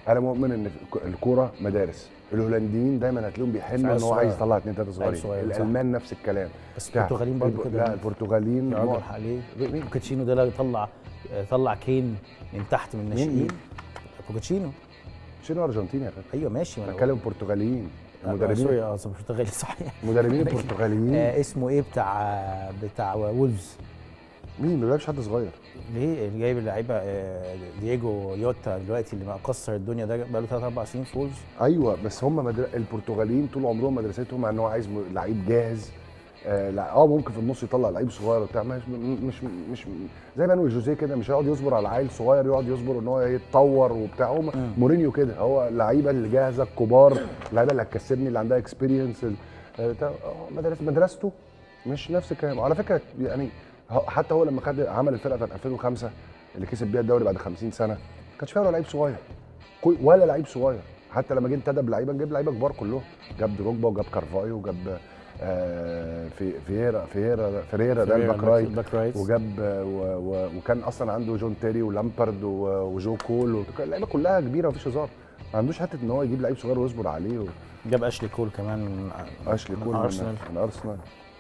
انا مؤمن ان الك- الكوره مدارس الهولنديين دايما هتلاقيهم بيحنوا عيل ان هو صغير. عايز يطلع اثنين ثلاثه صغيرين صغير، صح. الالمان نفس الكلام بس بتاع. البرتغاليين برضه الب- كده لا البرتغاليين يا راجل معظم- عليه مين؟ بوكاتشينو ده لا يطلع طلع كين من تحت من الناشئين مين؟ بوكاتشينو شنو ارجنتيني يا فندم ايوه ماشي ما أنا بتكلم برتغاليين بقول- آه، المدربين سوري اه أصل برتغالي صحيح المدربين البرتغاليين آه اسمه ايه بتاع بتاع وولفز مين ما بيلعبش حد صغير ليه اللي جايب اللعيبه آه، دييجو يوتا دلوقتي اللي مكسر الدنيا ده بقى له 3 4 سنين في وولفز ايوه بس هم مدر... البرتغاليين طول عمرهم مدرستهم ان هو عايز م- لعيب جاهز اه لا اه ممكن في النص يطلع لعيب صغير وبتاع مش مش مش زي ما نقول جوزيه كده مش هيقعد يصبر على عيل صغير يقعد يصبر ان هو يتطور وبتاع هو مم. مورينيو كده هو اللعيبه اللي جاهزه الكبار اللعيبه اللي هتكسبني اللي عندها اكسبيرينس مدرسه مدرسته مش نفس الكلام وعلى فكره يعني هو- حتى هو لما خد عمل الفرقه بتاعت 2005 اللي كسب بيها الدوري بعد 50 سنه ما كانش فيها ولا لعيب صغير كل- ولا لعيب صغير حتى لما جه انتدى بلعيبه جاب لعيبه كبار كلهم جاب دروجبا وجاب كارفايو وجاب آه في فييرا فييرا فيريرا ده الباك رايت باك رايت وجاب آه، و و وكان اصلا عنده جون تيري ولامبرد و- وجو كول وكان اللعيبه كلها كبيره مفيش هزار ما عندوش حته ان هو يجيب لعيب صغير ويصبر عليه جاب اشلي كول كمان من واشلي من كول من أرسنال. من ارسنال